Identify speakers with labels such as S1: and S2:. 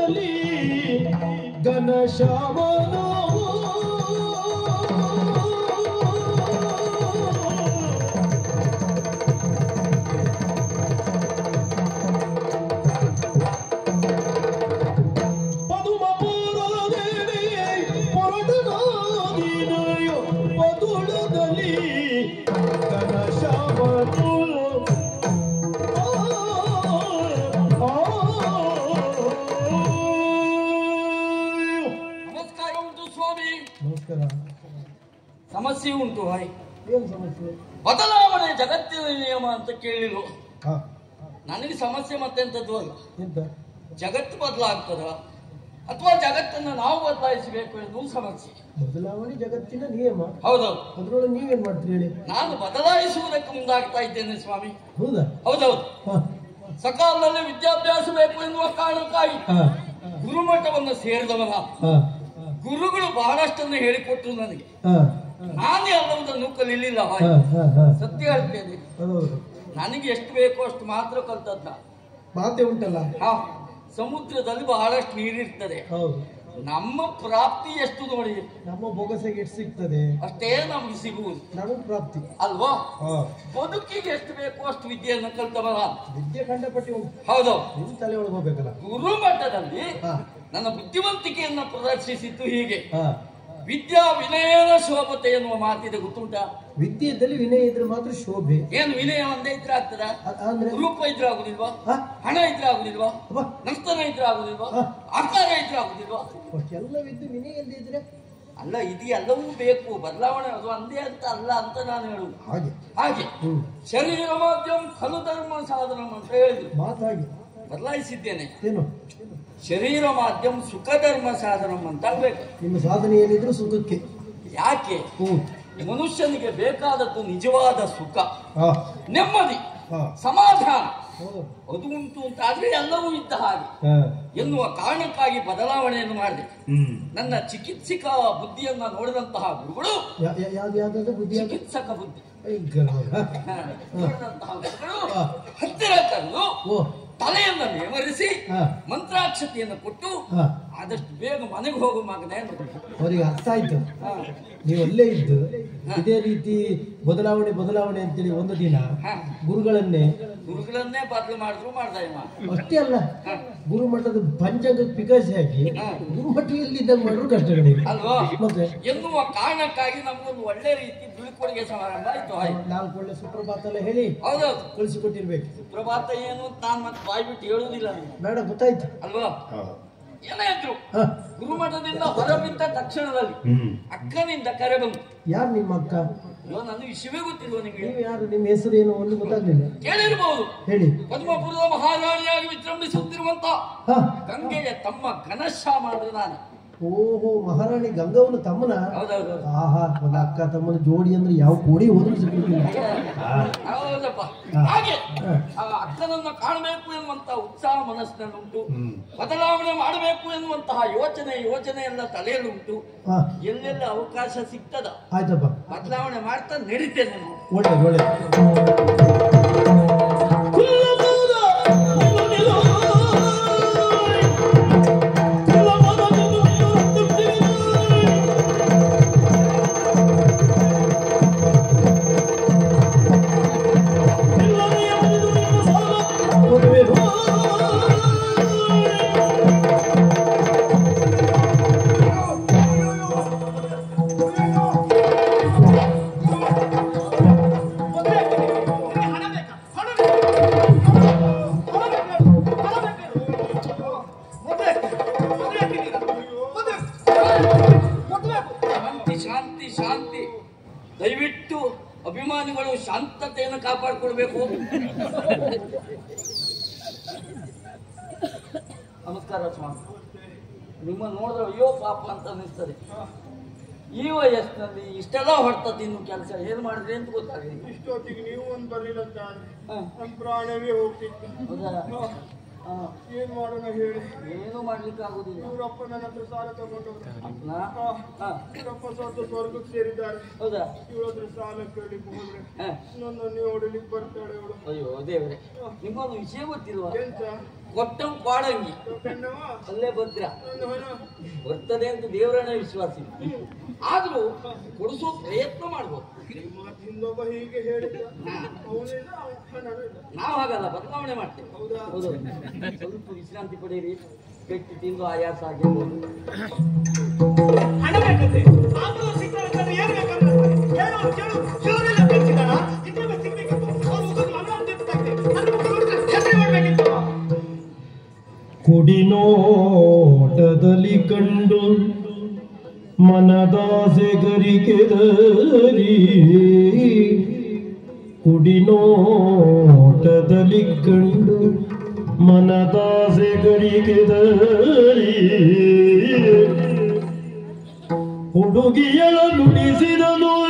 S1: ಪದುಳದಲ್ಲಿ ಘನಶ್ಯಾಮನು ಪದುಮಪುರದೇವಿ ಪೊರಟನಾದಿನಯೋ ಪದುಳದಲ್ಲಿ ಘನಶ್ಯಾಮನು
S2: ನಮಸ್ಕಾರ ಉಂಟು ಸ್ವಾಮಿ
S1: ನಮಸ್ಕಾರ
S2: ಸಮಸ್ಯೆ ಉಂಟು ಹಾಯ್
S1: ಏನು ಸಮಸ್ಯೆ
S2: ಬದಲಾವಣೆ ಜಗತ್ತಿನ ನಿಯಮ ಅಂತ ಕೇಳಿರು
S1: ಹಾ
S2: ನನಗೆ ಸಮಸ್ಯೆ ಮತ್ತೆಂಥದ್ದು ಅಲ್ಲ
S1: ಎಂತ
S2: ಜಗತ್ತು ಬದಲಾಗ್ತದ ಅಥವಾ ಜಗತ್ತನ್ನು ನಾವು ಬದಲಾಯಿಸಬೇಕು ಎನ್ನುವುದು ಸಮಸ್ಯೆ
S1: ಬದಲಾವಣೆ ಜಗತ್ತಿನ ನಿಯಮ
S2: ಹೌದೌದು
S1: ಅದ್ರೊಳಗೆ ನೀವೇನ್ ಮಾಡ್ತೀರಿ ಹೇಳಿ
S2: ನಾನು ಬದಲಾಯಿಸುವುದಕ್ಕೆ ಮುಂದಾಗ್ತಾ ಇದ್ದೇನೆ ಸ್ವಾಮಿ
S1: ಹೌದಾ
S2: ಹೌದೌದು
S1: ಹಾ
S2: ಸಕಾಲದಲ್ಲಿ ವಿದ್ಯಾಭ್ಯಾಸ ಬೇಕು ಎನ್ನುವ ಕಾರಣಕ್ಕಾಗಿ
S1: ಹಾ
S2: ಗುರುಮಠವನ್ನು ಸೇರಿದವನ
S1: ಹಾ
S2: ಗುರುಗಳು ಬಹಳಷ್ಟನ್ನು ಹೇಳಿಕೊಟ್ರು ನನಗೆ
S1: ಹಾ
S2: ನಾನೇ ಎಲ್ಲವುದನ್ನು ಕಲೀಲಿಲ್ಲ
S1: ಹಾ
S2: ಹಾಯ್
S1: ಹಾ ಹಾ
S2: ಸತ್ಯ ಹೇಳ್ತೇನೆ
S1: ಹೌದು
S2: ನನಗೆ ಎಷ್ಟು ಬೇಕೋ ಅಷ್ಟು ಮಾತ್ರ ಕಲ್ತದ್ದ
S1: ಮಾತೆ ಉಂಟಲ್ಲ
S2: ಹಾ ಸಮುದ್ರದಲ್ಲಿ ಬಹಳಷ್ಟು ನೀರಿರ್ತದೆ
S1: ಹೌದು
S2: ನಮ್ಮ ಪ್ರಾಪ್ತಿ ಎಷ್ಟು ನೋಡಿ
S1: ನಮ್ಮ ಬೊಗಸೆಗೆ ಎಷ್ಟು ಸಿಗ್ತದೆ
S2: ಅಷ್ಟೇ ನಮ್ಗೆ ಸಿಗುವುದು
S1: ನಮಗೆ ಪ್ರಾಪ್ತಿ
S2: ಅಲ್ವಾ
S1: ಹಾ
S2: ಬದುಕಿಗೆ ಎಷ್ಟು ಬೇಕೋ ಅಷ್ಟು ವಿದ್ಯೆಯನ್ನು ಕಲ್ತವನ
S1: ವಿದ್ಯೆ ಕಂಡಪಟ್ಟಿ ಉಂಟು
S2: ಹೌದು
S1: ನಿಮ್ ತಲೆ ಒಳಗೆ ಹೋಗ್ಬೇಕಲ್ಲ
S2: ಗುರು ಮಟ್ಟದಲ್ಲಿ
S1: ಹಾ
S2: ನನ್ನ ಬುದ್ಧಿವಂತಿಕೆಯನ್ನು ಪ್ರದರ್ಶಿಸಿದ್ದು ಹೀಗೆ
S1: ಹಾ
S2: ವಿದ್ಯಾ ವಿನಯನ ಶೋಭತೆ ಎನ್ನುವ ಮಾತಿದೆ ಗೊತ್ತುಂಟ
S1: ವಿದ್ಯೆಯಲ್ಲಿ ವಿನಯ ಇದ್ರೆ ಮಾತ್ರ ಶೋಭೆ
S2: ಏನು ವಿನಯ ಒಂದೇ ಇದ್ರೆ ಆಗ್ತದ
S1: ಅ- ಅಂದ್ರೆ
S2: ರೂಪ ಇದ್ರೆ ಆಗುದಿಲ್ವಾ
S1: ಹಾ
S2: ಹಣ ಇದ್ರೆ ಆಗುದಿಲ್ವಾ
S1: ಅಬ್ಬಾ,
S2: ನರ್ತನ ಇದ್ರೆ ಆಗುದಿಲ್ವಾ
S1: ಹಾ.
S2: ಆಕಾರ ಇದ್ರೆ ಆಗುದಿಲ್ವಾ
S1: ಎಲ್ಲವಿದ್ದು ವಿನಯ ಎಲ್ಲಿದ್ರೆ
S2: ಅಲ್ಲ ಇದು ಎಲ್ಲವೂ ಬೇಕು ಬದಲಾವಣೆ ಅದು ಒಂದೇ ಅಂತ ಅಲ್ಲ ಅಂತ ನಾನು ಹೇಳುದು
S1: ಹಾಗೆ
S2: ಹಾಗೆ
S1: ಹ್ಮ್
S2: ಶರೀರ ಮಾಧ್ಯಮ ಖಲು ಧರ್ಮ ಸಾಧನ ಅಂತ ಹೇಳಿದ್ರು
S1: ಮಾತು ಹಾಗೆ
S2: ಬದಲಾಯಿಸಿದ್ದೇನೆ
S1: ಏನು
S2: ಶರೀರ ಮಾಧ್ಯಮ ಸುಖ ಧರ್ಮ ಸಾಧನ ಅಂತ ಆಗ್ಬೇಕು
S1: ನಿಮ್ಮ ಸಾಧನೆ ಏನಿದ್ರು ಸುಖಕ್ಕೆ
S2: ಯಾಕೆ
S1: ಹ್ಮ್
S2: ಮನುಷ್ಯನಿಗೆ ಬೇಕಾದದ್ದು ನಿಜವಾದ ಸುಖ
S1: ಹಾ
S2: ನೆಮ್ಮದಿ
S1: ಹಾ
S2: ಸಮಾಧಾನ
S1: ಹೌದು
S2: ಅದು ಉಂಟು ಅಂತ ಆದ್ರೆ ಎಲ್ಲವೂ ಇದ್ದ ಹಾಗೆ
S1: ಹಾ
S2: ಎನ್ನುವ ಕಾರಣಕ್ಕಾಗಿ ಬದಲಾವಣೆಯನ್ನು ಮಾಡಿದೆ
S1: ಹ್ಮ್
S2: ನನ್ನ ಚಿಕಿತ್ಸಿಕ ಬುದ್ಧಿಯನ್ನ ನೋಡಿದಂತಹ ಗುರುಗಳು
S1: ಯಾ- ಯಾ- ಯಾವ್ದು ಯಾವ್ದಾದ್ರು ಬುದ್ಧಿ ಯಾವ್ದು?
S2: ಚಿಕಿತ್ಸಕ ಬುದ್ಧಿ
S1: ಭಯಂಕರ ಹೌದಾ?
S2: ಹಾ, ನೋಡಿದಂತಹ ಗುರುಗಳು
S1: ಹಾ.
S2: ಹತ್ತಿರ ಕರೆದು
S1: ಓ
S2: ತಲೆಯನ್ನು ನೇವರಿಸಿ
S1: ಹಾ
S2: ಮಂತ್ರಾಕ್ಷತೆಯನ್ನು ಕೊಟ್ಟು
S1: ಹಾ
S2: ಆದಷ್ಟು ಬೇಗ ಮನೆಗೆ ಹೋಗು ಮಗನೇ ಅಂದ್ರು.
S1: ಅವರಿಗೆ ಅರ್ಥ ಆಯ್ತು
S2: ಹಾ,
S1: ನೀವು ಅಲ್ಲೇ ಇದ್ದು ಇದೇ ರೀತಿ ಬದಲಾವಣೆ ಬದಲಾವಣೆ ಅಂತೇಳಿ ಒಂದು ದಿನ
S2: ಹಾ.
S1: ಗುರುಗಳನ್ನೇ
S2: ಗುರುಗಳನ್ನೇ ಬದಲು ಮಾಡಿದ್ರು ಮಾಡ್ದ ಇವ
S1: ಅಷ್ಟೇ ಅಲ್ಲ ಗುರುಮಠದ ಪಂಚಾಂಗ ಪಿಕಾಸಿ ಹಾಕಿ ಗುರುಮಠ ಎಲ್ಲಿದ್ದಾಗ ಮಾಡ್ರು ಕಷ್ಟಗಳಿವೆ
S2: ಅಲ್ವಾ
S1: ಮತ್ತೆ
S2: ಎನ್ನುವ ಕಾರಣಕ್ಕಾಗಿ ನಮ್ಗೊಂದು ಒಳ್ಳೆ ರೀತಿ ಬೀಳ್ಕೊಡುಗೆ ಸಮಾರಂಭ ಆಯ್ತು ಹಾಯ್
S1: ನಾಲ್ಕು ಒಳ್ಳೆ ಸುಪ್ರಭಾತ ಎಲ್ಲ ಹೇಳಿ
S2: ಹೌದೌದು
S1: ಕಳಿಸಿಕೊಟ್ಟಿರ್ಬೇಕು
S2: ಪ್ರಭಾತ ಏನು ಅಂತ ನಾನು ಮತ್ತೆ ಬಾಯ್ ಬಿಟ್ಟು ಹೇಳುವುದಿಲ್ಲ ನೀವು
S1: ಬೇಡ ಗೊತ್ತಾಯ್ತು
S2: ಅಲ್ವಾ ಏನೇ ಇದ್ರು
S1: ಹಾ
S2: ಗುರುಮಠದಿಂದ ಹೊರಬಿದ್ದ ತಕ್ಷಣದಲ್ಲಿ ಅಕ್ಕನಿಂದ ಕರೆ ಬಂತು
S1: ಯಾರು ನಿಮ್ಮ ಅಕ್ಕ
S2: ಅಯ್ಯೋ ನನ್ನ ವಿಷಯವೇ ಗೊತ್ತಿಲ್ವ ನಿಮಗೆ
S1: ನೀವು ಯಾರು ನಿಮ್ಮ ಹೆಸರು ಏನು ಒಂದು ಗೊತ್ತಾಗ್ಲಿಲ್ಲ
S2: ಕೇಳಿರಬಹುದು
S1: ಹೇಳಿ
S2: ಪದ್ಮಪುರದ ಮಹಾರಾಣಿಯಾಗಿ ವಿಜೃಂಭಿಸುತ್ತಿರುವಂತ
S1: ಹಾ
S2: ಗಂಗೆಯ ತಮ್ಮ ಘನಶ್ಯಾಮ ಅಂದ್ರೆ ನಾನು
S1: ಓಹೋ ಮಹಾರಾಣಿ ಗಂಗವನ ತಮ್ಮನ
S2: ಹೌದೌದು
S1: ಆಹಾ ಒಂದು ಅಕ್ಕ ತಮ್ಮನ ಜೋಡಿ ಅಂದ್ರೆ ಯಾವ ಕೋಡಿ ಹೋದ್ರು ಸಿಗ್ಲಿಲ್ಲ
S2: ಹೌದಪ್ಪ
S1: ಹಾ.
S2: ಹಾಗೆ
S1: ಹಾ.
S2: ಆ ಅಕ್ಕನನ್ನ ಕಾಣಬೇಕು ಎನ್ನುವಂತ ಉತ್ಸಾಹ ಮನಸ್ಸಿನಲ್ಲುಂಟು ಬದಲಾವಣೆ ಮಾಡಬೇಕು ಎನ್ನುವಂತಹ ಯೋಚನೆ ಯೋಚನೆ ಎಲ್ಲ ತಲೆಯಲ್ಲುಂಟು
S1: ಹಾ
S2: ಎಲ್ಲೆಲ್ಲ ಅವಕಾಶ ಸಿಗ್ತದ
S1: ಆಯ್ತಪ್ಪ
S2: ಬದಲಾವಣೆ ಮಾಡ್ತಾ ನಡೀತೇನೆ ನಾನು
S1: ಒಳ್ಳೆ ಒಳ್ಳೆ
S2: ಶಾಂತಿ ಶಾಂತಿ ಶಾಂತಿ ದಯವಿಟ್ಟು ಅಭಿಮಾನಿಗಳು ಶಾಂತತೆಯನ್ನು ಕಾಪಾಡಿಕೊಳ್ಬೇಕು ನಮಸ್ಕಾರ ಸ್ವಾಮಿ ನಿಮ್ಮ ನೋಡಿದ್ರೆ ಅಯ್ಯೋ ಪಾಪ ಅಂತ ಅನಿಸ್ತದೆ ಈ ವಯಸ್ಸಿನಲ್ಲಿ ಇಷ್ಟೆಲ್ಲ ಹೊಡ್ತ ತಿನ್ನು ಕೆಲಸ ಏನ್ ಮಾಡಿದ್ರಿ ಅಂತ ಗೊತ್ತಾಗಲಿಲ್ಲ
S3: ಇಷ್ಟೊತ್ತಿಗೆ ನೀವು ಒಂದು ಬರ್ಲಿಲ್ಲ ಅಂತ
S2: ಹ,
S3: ನಮ್ಮ ಪ್ರಾಣವೇ ಹೋಗ್ತಿತ್ತು
S2: ಹೌದಾ ಹ,
S3: ಏನ್ ಮಾಡೋಣ ಹೇಳಿ
S2: ಏನೂ ಮಾಡ್ಲಿಕ್ಕೆ ಆಗುದಿಲ್ಲ
S3: ಇವರಪ್ಪ ನನ್ನ ಹತ್ರ ಸಾಲ ತಗೊಂಡವ್ರು
S2: ಅಪ್ಪನ
S3: ಹ,
S2: ಹ,
S3: ಇವರಪ್ಪ ಸ್ವಲ್ಪ ಸ್ವರ್ಗಕ್ಕೆ ಸೇರಿದ್ದಾರೆ
S2: ಹೌದಾ
S3: ಇವಳ ಹತ್ರ ಸಾಲ ಕೇಳಲಿಕ್ಕೆ ಹೋದ್ರೆ
S2: ಹ,
S3: ನನ್ನನ್ನು ಹೊಡಿಲಿಕ್ಕೆ ಬರ್ತಾಳೆ ಇವಳು
S2: ಅಯ್ಯೋ ದೇವ್ರೆ ನಿಮ್ಮೊಂದು ವಿಷಯ ಗೊತ್ತಿಲ್ವಾ
S3: ಎಂತ
S2: ಕೊಟ್ಟಂ ಪಾಡಂಗಿ
S3: ಕಣ್ಣವ
S2: ಅಲ್ಲೇ ಭದ್ರ
S3: ನನ್ನ ಹೊನ
S2: ಬರ್ತದೆ ಅಂತ ದೇವರನ್ನ ವಿಶ್ವಾಸ ಇಲ್ಲ ಆದ್ರೂ ಕೊಡಿಸೋ ಪ್ರಯತ್ನ ಮಾಡ್ಬೋದು
S3: ಮಾತು ಹಿಂದೊಬ್ಬ ಹೀಗೆ ಹೇಳಿದ ಅವನಿಲ್ಲ ಅವನು ಇಲ್ಲ
S2: ನಾವು ಹಾಗಲ್ಲ ಬದಲಾವಣೆ ಮಾಡ್ತೇವೆ
S3: ಹೌದಾ?
S2: ಹೌದು ಸ್ವಲ್ಪ ವಿಶ್ರಾಂತಿ ಪಡೆಯಿರಿ ಪೆಟ್ಟು ತಿಂದು ಆಯಾಸ ಆಗಿರ್ಬೋದು
S4: ಹಣ ಬೇಕಂತೆ ಆದರೂ ಸಿಕ್ಕರೆ ಏನು ಬೇಕಂದ್ರೆ ಹೇಳು ಕೇಳು ಶಿವರೆಲ್ಲ ಬೆಚ್ಚಿದಾರ ಇದ್ರೆ ಸಿಗ್ಬೇಕಿತ್ತು ಅವ್ರು ಮುಗಿದು ಮನ ಅಂತ ಇರ್ತಾಯಿದೆ ನನ್ನ ಮುಖ ನೋಡಿದ್ರೆ ಹೆಸರು ಮಾಡ್ಬೇಕಿತ್ತು
S1: ಕುಡಿನೋಟದಲ್ಲಿ ಕಂಡು ಮನದಾಸೆ ಗರಿಕೆದರಿ ಕುಡಿನೋಟದಲ್ಲಿ ಕಂಡು ಮನದಾಸೆ ಗರಿಕೆದರಿ ಹುಡುಗಿಯ ನುಡಿಸಿದನು